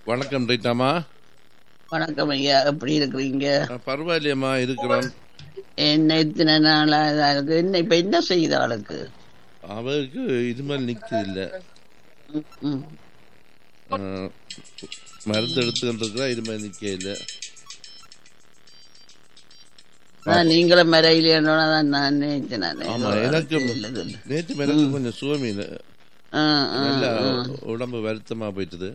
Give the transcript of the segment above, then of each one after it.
வணக்கம் ரைட்டாமா வணக்கம் ஐயா எப்படி இருக்கிறீங்க பரவாயில்லையம்மா இருக்கிறோம் என்ன இத்தனை நாளா இதா இருக்கு என்ன இப்ப என்ன செய்யுது ஆளுக்கு அவருக்கு இது மாதிரி நிற்கிறது இல்லை ம், ம். மருந்து எடுத்துக்கிட்டு இருக்கிறா இது மாதிரி நிற்க இல்லை அதான் நீங்களும் மறையிலேன்னு தான் நான் நினைச்சேன் நான். ஆமா எனக்கு இல்ல, இல்ல. நேற்று எனக்கு கொஞ்சம் சுவமீன் ஆ, ஆ, நல்லா ஆ. உடம்பு வருத்தமா போயிட்டுது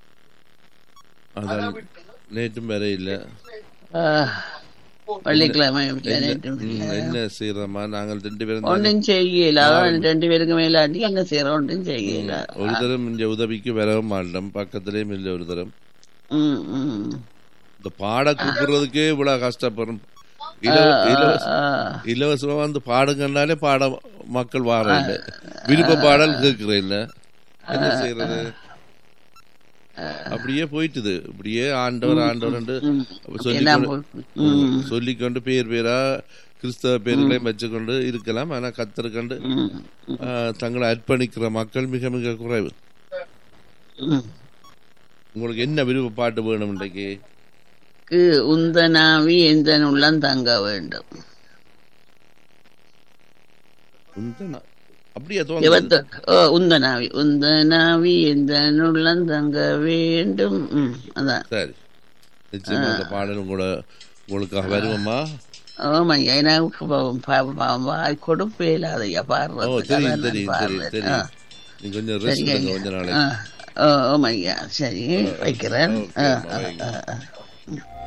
அதான் நேற்றும் வேற இல்லை ஆ, வெள்ளிக்கிழமை என்ன ம், என்ன செய்யறோமா நாங்கள் ரெண்டு பேரும் தானே. ஒன்றும் செய்யல அதான் ரெண்டு பேருக்கு மேலாட்டி அங்க செய்யற ஒன்றும் செய்யல ஒரு தரம் இங்க உதவிக்கு வரவும் மாட்டோம் பக்கத்துலயும் இல்லை ஒரு தரம் ம், ம். இந்த பாட கூப்பிடுறதுக்கே இவ்வளவு கஷ்டப்படுறோம் இலவ- இலவச ஆ, இலவசமா வந்து பாடுங்கன்னாலே பாட மக்கள் வார இல்ல விருப்ப பாடல் கேட்கிற இல்ல என்ன செய்யறது அப்படியே போயிட்டுது இப்படியே ஆண்டவர் ஆண்டவர் எல்லாம் சொல்லிக்கொண்டு போய்- ம், சொல்லிக்கொண்டு பேர் பேரா கிறிஸ்தவ பேர்களையும் வச்சுக்கொண்டு இருக்கலாம் ஆனா கத்தருக்கண்டு ம், தங்களை அர்ப்பணிக்கிற மக்கள் மிக மிக குறைவு ம். உங்களுக்கு என்ன விருப்ப பாட்டு வேணும் இன்றைக்கு க்கு உந்தனாவி எந்த உள்ளம் தங்க வேண்டும் உந்தனா- அப்படியே தோணுது இருபத்த ஓ உந்தனாவி உந்தனாவி எந்த உள்ளம் தங்க வேண்டும் ம், அதான் சரி நிச்சயமா அந்த பாடலும் கூட உங்களுக்காக வருவோமா ஆமாய்யா எனக்கு பாவம், பாவம், பாவம், வாய் கொடுப்பே இல்லாதையா ஓ பாடுறது தெரியும் தெரியும் தெரியும் தெரியும் நீங்க கொஞ்சம் ரெஸ்ட் எடுங்க கொஞ்ச நாளைக்கு ஓ ஆமாய்யா சரி வைக்கிறேன் ஓகே, ஆ, அம்மா, வைங்க. ஆ, ஆ.